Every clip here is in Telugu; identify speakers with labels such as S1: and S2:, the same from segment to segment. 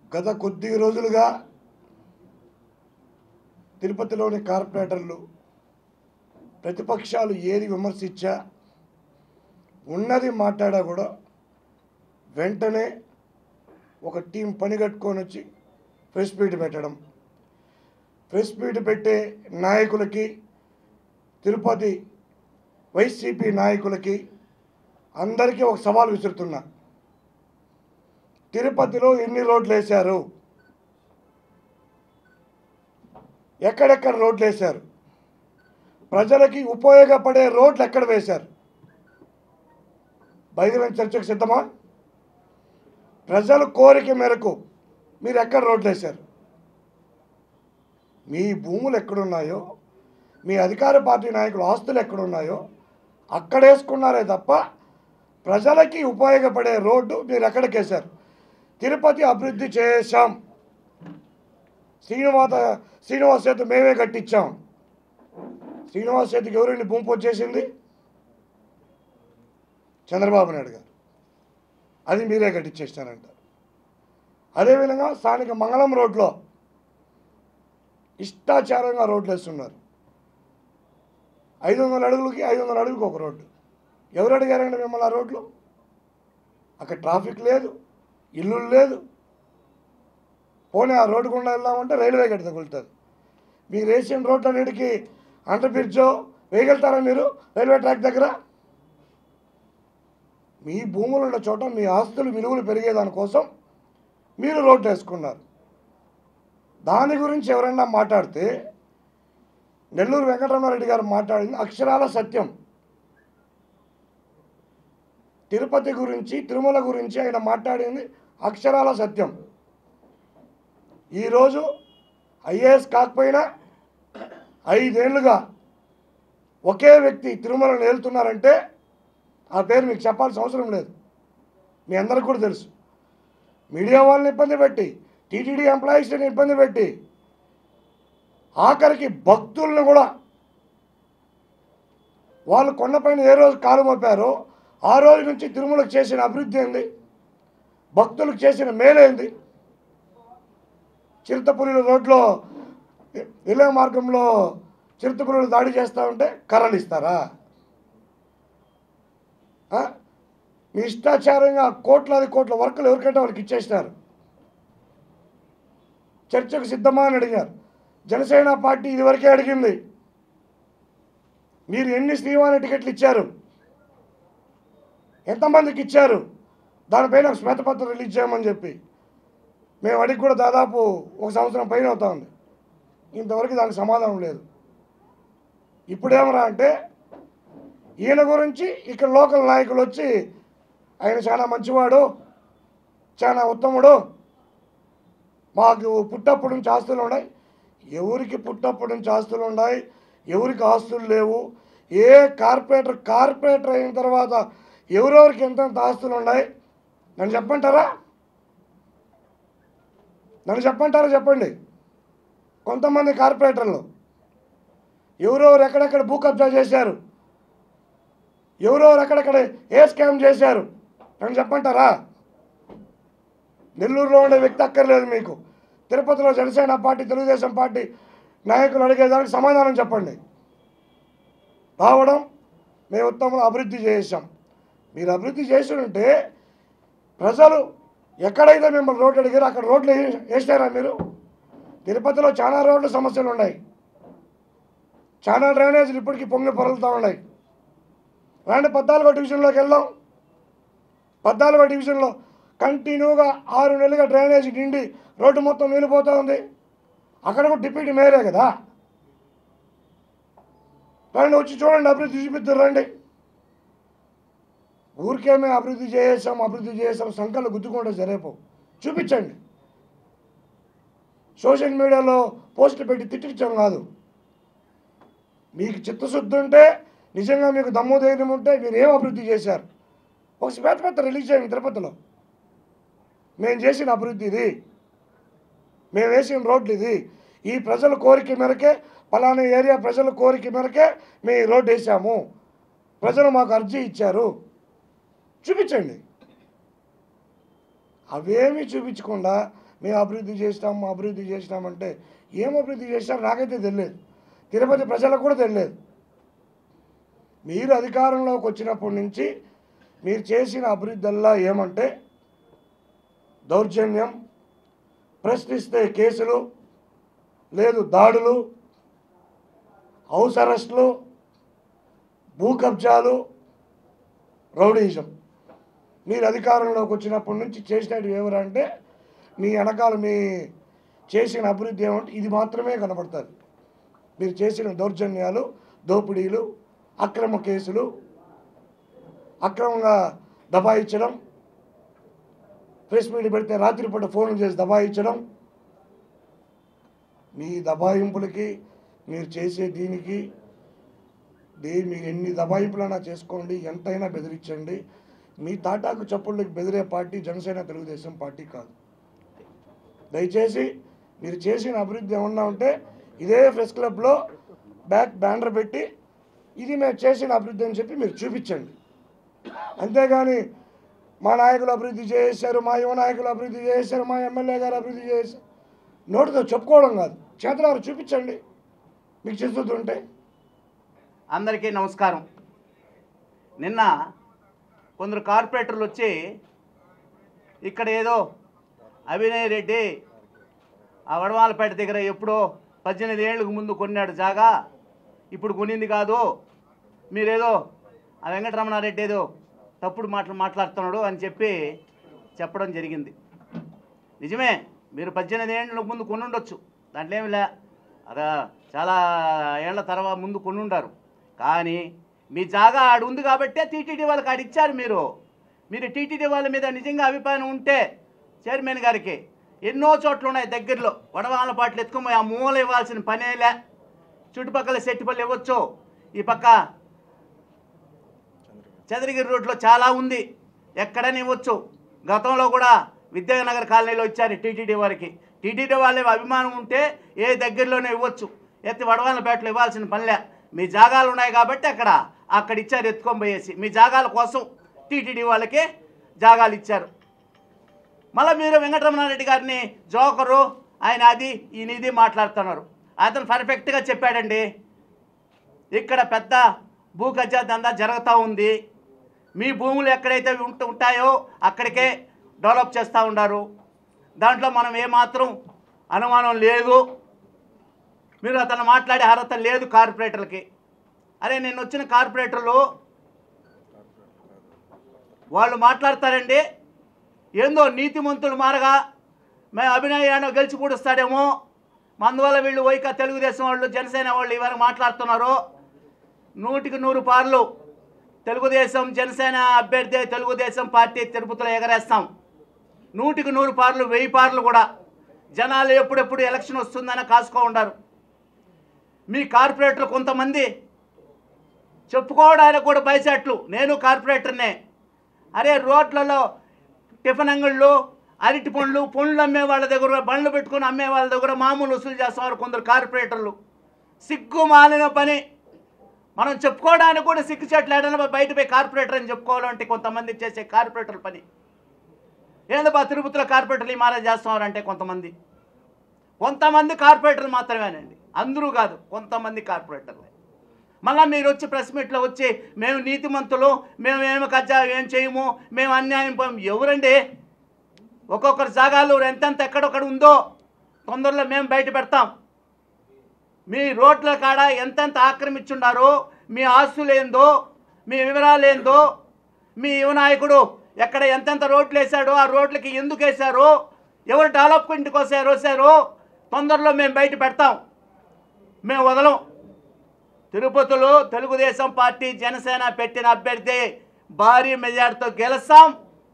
S1: గత కొద్ది రోజులుగా తిరుపతిలోని కార్పొరేటర్లు ప్రతిపక్షాలు ఏది విమర్శించా ఉన్నది మాట్లాడా కూడా వెంటనే ఒక టీం పని కట్టుకొని వచ్చి ప్రెస్ మీట్ పెట్టడం ప్రెస్ మీట్ పెట్టే నాయకులకి తిరుపతి వైసీపీ నాయకులకి అందరికీ ఒక సవాల్ విసురుతున్నా తిరుపతిలో ఎన్ని రోడ్లు వేశారు ఎక్కడెక్కడ రోడ్లు వేశారు ప్రజలకి ఉపయోగపడే రోడ్లు ఎక్కడ వేశారు బహిరంగ చర్చకు సిద్ధమా ప్రజల కోరిక మేరకు మీరు ఎక్కడ రోడ్లు వేశారు మీ భూములు ఎక్కడున్నాయో మీ అధికార పార్టీ నాయకుల ఆస్తులు ఎక్కడున్నాయో అక్కడ వేసుకున్నారే తప్ప ప్రజలకి ఉపయోగపడే రోడ్డు మీరు ఎక్కడికి వేశారు తిరుపతి అభివృద్ధి చేశాం శ్రీనివాస శ్రీనివాస సేతు మేమే కట్టించాం శ్రీనివాస సేతుకి ఎవరండి భూమి వచ్చేసింది చంద్రబాబు నాయుడు గారు అది మీరే కట్టించేసినారంటారు అదేవిధంగా స్థానిక మంగళం రోడ్లో ఇష్టాచారంగా రోడ్లు వేస్తున్నారు ఐదు వందల అడుగులకి ఐదు వందల అడుగుకి ఒక రోడ్డు ఎవరు అడిగారండి మిమ్మల్ని ఆ రోడ్లు అక్కడ ట్రాఫిక్ లేదు ఇల్లు లేదు పోనీ ఆ రోడ్డు గుండా వెళ్దామంటే రైల్వే గడి తగులుతుంది మీరు వేసిన రోడ్లన్నిటికీ అండర్ బ్రిడ్జో వేయగలుగుతారా మీరు రైల్వే ట్రాక్ దగ్గర మీ భూములు ఉన్న చోట మీ ఆస్తులు విలువలు పెరిగేదానికోసం మీరు రోడ్డు వేసుకున్నారు దాని గురించి ఎవరైనా మాట్లాడితే నెల్లూరు వెంకటరమణారెడ్డి గారు మాట్లాడింది అక్షరాల సత్యం తిరుపతి గురించి తిరుమల గురించి ఆయన మాట్లాడింది అక్షరాల సత్యం ఈరోజు ఐఏఎస్ కాకపోయినా ఐదేళ్లుగా ఒకే వ్యక్తి తిరుమలను వెళ్తున్నారంటే ఆ పేరు మీకు చెప్పాల్సిన అవసరం లేదు మీ అందరికి కూడా తెలుసు మీడియా వాళ్ళని ఇబ్బంది పెట్టి టీటీడీ ఎంప్లాయీస్ని ఇబ్బంది పెట్టి ఆఖరికి భక్తులను కూడా వాళ్ళు కొండపైన ఏ రోజు కాలు మోపారో ఆ రోజు నుంచి తిరుమలకు చేసిన అభివృద్ధి ఏంది భక్తులకు చేసిన మేలేంది చిరుతపురిలో రోడ్లో వెళ్ళే మార్గంలో చిరుతపురులు దాడి చేస్తూ ఉంటే కర్రలు ఇస్తారా ఆ? మీ ఇష్టాచారంగా కోట్లాది కోట్ల వర్కులు ఎవరికంటే వాళ్ళకి ఇచ్చేసినారు చర్చకు సిద్ధమా అని అడిగారు జనసేన పార్టీ ఇదివరకే అడిగింది మీరు ఎన్ని శ్రీవాణి టికెట్లు ఇచ్చారు ఎంతమందికి ఇచ్చారు దానిపైన ఒక శ్వేతపత్రం రిలీజ్ చేయమని చెప్పి మేము అడిగి కూడా దాదాపు ఒక సంవత్సరం పైన అవుతా ఉంది ఇంతవరకు దానికి సమాధానం లేదు ఇప్పుడేమరా అంటే ఈయన గురించి ఇక్కడ లోకల్ నాయకులు వచ్చి ఆయన చాలా మంచివాడు చాలా ఉత్తముడు మాకు పుట్టప్పటి నుంచి ఆస్తులు ఉన్నాయి ఎవరికి పుట్టప్పటి నుంచి ఆస్తులు ఉన్నాయి ఎవరికి ఆస్తులు లేవు ఏ కార్పొరేటర్ కార్పొరేటర్ అయిన తర్వాత ఎవరెవరికి ఎంతెంత ఆస్తులు ఉన్నాయి నన్ను చెప్పంటారా నన్ను చెప్పంటారా చెప్పండి కొంతమంది కార్పొరేటర్లు ఎవరెవరు ఎక్కడెక్కడ భూ కబ్జా చేశారు ఎవరెవరు ఎక్కడెక్కడ ఏ స్కామ్ చేశారు నన్ను చెప్పంటారా నెల్లూరులో ఉండే వ్యక్తి అక్కర్లేదు మీకు తిరుపతిలో జనసేన పార్టీ తెలుగుదేశం పార్టీ నాయకులు అడిగేదానికి సమాధానం చెప్పండి రావడం మేము ఉత్తమ అభివృద్ధి చేసాం మీరు అభివృద్ధి చేసి ఉంటే ప్రజలు ఎక్కడైతే మిమ్మల్ని రోడ్లు అడిగారో అక్కడ రోడ్లు వే- వేసారా మీరు తిరుపతిలో చాలా రోడ్ల సమస్యలు ఉన్నాయి చాలా డ్రైనేజీలు ఇప్పటికీ పొంగి పొరలుతూ ఉన్నాయి రండి పద్నాలుగో డివిజన్లోకి వెళ్దాం పద్నాలుగో డివిజన్లో కంటిన్యూగా ఆరు నెలలుగా డ్రైనేజీ నిండి రోడ్డు మొత్తం నిలిపోతూ ఉంది అక్కడ కూడా డిప్యూటీ మేయరే కదా రండి వచ్చి చూడండి అభివృద్ధి చూపిద్దరు రండి ఊరికే మేము అభివృద్ధి చేసాం అభివృద్ధి చేసాం సంఖ్యలు గుద్దుకుంటే సరిపోవు చూపించండి సోషల్ మీడియాలో పోస్టులు పెట్టి తిట్టించడం కాదు మీకు చిత్తశుద్ధి ఉంటే నిజంగా మీకు దమ్ము ధైర్యం ఉంటే మీరు ఏం అభివృద్ధి చేశారు ఒక శ్వేతపత్రం రిలీజ్ చేయండి తిరుపతిలో మేము చేసిన అభివృద్ధి ఇది మేము వేసిన రోడ్లు ఇది ఈ ప్రజల కోరిక మేరకే పలానా ఏరియా ప్రజల కోరిక మేరకే మేము ఈ రోడ్డు వేసాము ప్రజలు మాకు అర్జీ ఇచ్చారు చూపించండి అవేమీ చూపించకుండా మేము అభివృద్ధి చేసినాం అభివృద్ధి చేసినామంటే ఏం అభివృద్ధి చేసినాం నాకైతే తెలియదు తిరుపతి ప్రజలకు కూడా తెలియదు మీరు అధికారంలోకి వచ్చినప్పటి నుంచి మీరు చేసిన అభివృద్ధి ఏమంటే దౌర్జన్యం ప్రశ్నిస్తే కేసులు లేదు దాడులు హౌస్ అరెస్టులు భూ కబ్జాలు రౌడీజం మీరు అధికారంలోకి వచ్చినప్పటి నుంచి చేసినట్టు ఎవరంటే మీ వెనకాల మీ చేసిన అభివృద్ధి ఏమంటే ఇది మాత్రమే కనబడుతుంది మీరు చేసిన దౌర్జన్యాలు దోపిడీలు అక్రమ కేసులు అక్రమంగా దబాయించడం ప్రెస్ మీట్ పెడితే రాత్రిపూట ఫోన్లు చేసి దబాయించడం మీ దబాయింపులకి మీరు చేసే దీనికి దే మీరు ఎన్ని దబాయింపులైనా చేసుకోండి ఎంతైనా బెదిరించండి మీ తాటాకు చప్పుళ్ళకి బెదిరే పార్టీ జనసేన తెలుగుదేశం పార్టీ కాదు దయచేసి మీరు చేసిన అభివృద్ధి ఏమన్నా ఉంటే ఇదే ప్రెస్ క్లబ్లో బ్యాక్ బ్యానర్ పెట్టి ఇది మేము చేసిన అభివృద్ధి అని చెప్పి మీరు చూపించండి అంతేగాని మా నాయకులు అభివృద్ధి చేశారు మా యువ నాయకులు అభివృద్ధి చేశారు మా ఎమ్మెల్యే గారు అభివృద్ధి చేశారు నోటితో చెప్పుకోవడం కాదు చేతులారు చూపించండి మీకు చేస్తుంటే
S2: అందరికీ నమస్కారం నిన్న కొందరు కార్పొరేటర్లు వచ్చి ఇక్కడ ఏదో అభినయ్ రెడ్డి ఆ వడమాలపేట దగ్గర ఎప్పుడో పద్దెనిమిది ఏళ్ళకు ముందు కొన్నాడు జాగా ఇప్పుడు కొనింది కాదు మీరేదో ఆ వెంకటరమణారెడ్డి ఏదో తప్పుడు మాటలు మాట్లాడుతున్నాడు అని చెప్పి చెప్పడం జరిగింది నిజమే మీరు పద్దెనిమిది ఏళ్ళ ముందు కొనుండొచ్చు దాంట్లో ఏమి లే అదా చాలా ఏళ్ల తర్వాత ముందు కొనుండారు కానీ మీ జాగా ఆడు ఉంది కాబట్టే టీటీడీ వాళ్ళకి ఆడు ఇచ్చారు మీరు మీరు టీటీడీ వాళ్ళ మీద నిజంగా అభిప్రాయం ఉంటే చైర్మన్ గారికి ఎన్నో చోట్ల ఉన్నాయి దగ్గరలో వడవాళ్ళ పాటలు ఎత్తుకుపోయి ఆ మూల ఇవ్వాల్సిన పనేలే చుట్టుపక్కల సెట్టిపల్లి ఇవ్వచ్చు ఈ పక్క చంద్రగిరి రోడ్లో చాలా ఉంది ఎక్కడని ఇవ్వచ్చు గతంలో కూడా విద్యానగర్ కాలనీలో ఇచ్చారు టీటీడీ వారికి టీటీడీ వాళ్ళే అభిమానం ఉంటే ఏ దగ్గరలోనే ఇవ్వచ్చు ఎత్తి వడవాళ్ళపేటలో ఇవ్వాల్సిన పనిలే మీ జాగాలు ఉన్నాయి కాబట్టి అక్కడ అక్కడ ఇచ్చారు ఎత్తుకొని పోయేసి మీ జాగాల కోసం టీటీడీ వాళ్ళకి జాగాలు ఇచ్చారు మళ్ళీ మీరు వెంకటరమణారెడ్డి గారిని జోకరు ఆయన అది ఈయన ఇది మాట్లాడుతున్నారు అతను పర్ఫెక్ట్గా చెప్పాడండి ఇక్కడ పెద్ద భూ కబ్జా దందా జరుగుతూ ఉంది మీ భూములు ఎక్కడైతే ఉంట ఉంటాయో అక్కడికే డెవలప్ చేస్తూ ఉన్నారు దాంట్లో మనం ఏమాత్రం అనుమానం లేదు మీరు అతను మాట్లాడే అర్హత లేదు కార్పొరేటర్లకి అరే నేను వచ్చిన కార్పొరేటర్లు వాళ్ళు మాట్లాడతారండి ఏందో నీతిమంతులు మారగా మేము అభినయ్ యాదవ్ గెలిచి కూడుస్తాడేమో అందువల్ల వీళ్ళు వైక తెలుగుదేశం వాళ్ళు జనసేన వాళ్ళు ఇవాళ మాట్లాడుతున్నారు నూటికి నూరు పార్లు తెలుగుదేశం జనసేన అభ్యర్థి తెలుగుదేశం పార్టీ తిరుపతిలో ఎగరేస్తాం నూటికి నూరు పార్లు వెయ్యి పార్లు కూడా జనాలు ఎప్పుడెప్పుడు ఎలక్షన్ వస్తుందని కాసుకో ఉండారు మీ కార్పొరేటర్లు కొంతమంది చెప్పుకోవడానికి కూడా బయసట్లు నేను కార్పొరేటర్నే అరే రోడ్లలో టిఫిన్ అంగళ్ళు అరటి పండ్లు పండ్లు అమ్మే వాళ్ళ దగ్గర బండ్లు పెట్టుకొని అమ్మే వాళ్ళ దగ్గర మామూలు వసూలు చేస్తున్నారు కొందరు కార్పొరేటర్లు సిగ్గు మాలిన పని మనం చెప్పుకోవడానికి కూడా సిగ్గు చెట్లేడని బయట పోయి కార్పొరేటర్ అని చెప్పుకోవాలంటే కొంతమంది చేసే కార్పొరేటర్ పని ఏందబ్బా తిరుపతిలో కార్పొరేటర్లు ఈ మారా చేస్తున్నారంటే కొంతమంది కొంతమంది కార్పొరేటర్లు మాత్రమేనండి అందరూ కాదు కొంతమంది కార్పొరేటర్లే మళ్ళీ మీరు వచ్చి ప్రెస్ మీట్లో వచ్చి మేము నీతిమంతులు మేము ఏమి కజ్జా ఏం చేయము మేము అన్యాయం పోము ఎవరండి ఒక్కొక్కరి జాగాలు ఎంతెంత ఎక్కడొక్కడ ఉందో తొందరలో మేము బయట పెడతాం మీ రోడ్ల కాడ ఎంతెంత ఆక్రమించున్నారో మీ ఆస్తులు ఏందో మీ వివరాలు ఏందో మీ యువ నాయకుడు ఎక్కడ ఎంతెంత రోడ్లు వేశాడో ఆ రోడ్లకి ఎందుకు వేశారో ఎవరు డెవలప్మెంట్ కోసం వేశారో తొందరలో మేము బయట పెడతాం మేము వదలం తిరుపతిలో తెలుగుదేశం పార్టీ జనసేన పెట్టిన అభ్యర్థి భారీ మెజార్టీతో గెలుస్తాం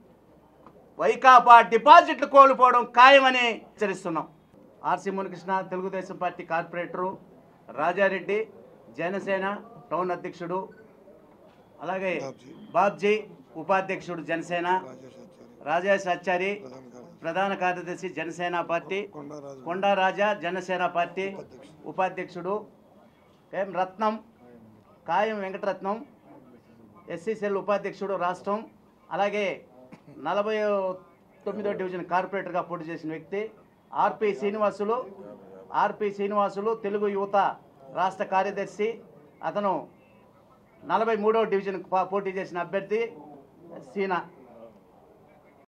S2: వైకాపా డిపాజిట్లు కోల్పోవడం ఖాయమని హెచ్చరిస్తున్నాం RC Munikrishna Telugu Desam party corporator Rajareddy Janasena town అధ్యక్షుడు అలాగే
S1: బాబ్జీ.
S2: బాబ్జీ ఉపాధ్యక్షుడు జనసేన
S1: రాజేష్ ఆచార్య
S2: రాజేష్ అచ్చారి
S1: ప్రధాన కార్యదర్శి
S2: ప్రధాన కార్యదర్శి జనసేన పార్టీ
S1: కొండారాజు
S2: కొండా రాజా జనసేన పార్టీ
S1: ఉపాధ్యక్షుడు.
S2: ఉపాధ్యక్షుడు ఎం రత్నం కాయం వెంకటరత్నం ఎస్సీసీఎల్ ఉపాధ్యక్షుడు రాష్ట్రం అలాగే నలభై తొమ్మిదో డివిజన్ కార్పొరేటర్గా పోటీ చేసిన వ్యక్తి ఆర్పి శ్రీనివాసులు ఆర్పి శ్రీనివాసులు తెలుగు యువత రాష్ట్ర కార్యదర్శి అతను నలభై మూడో డివిజన్ పోటీ చేసిన అభ్యర్థి సీనా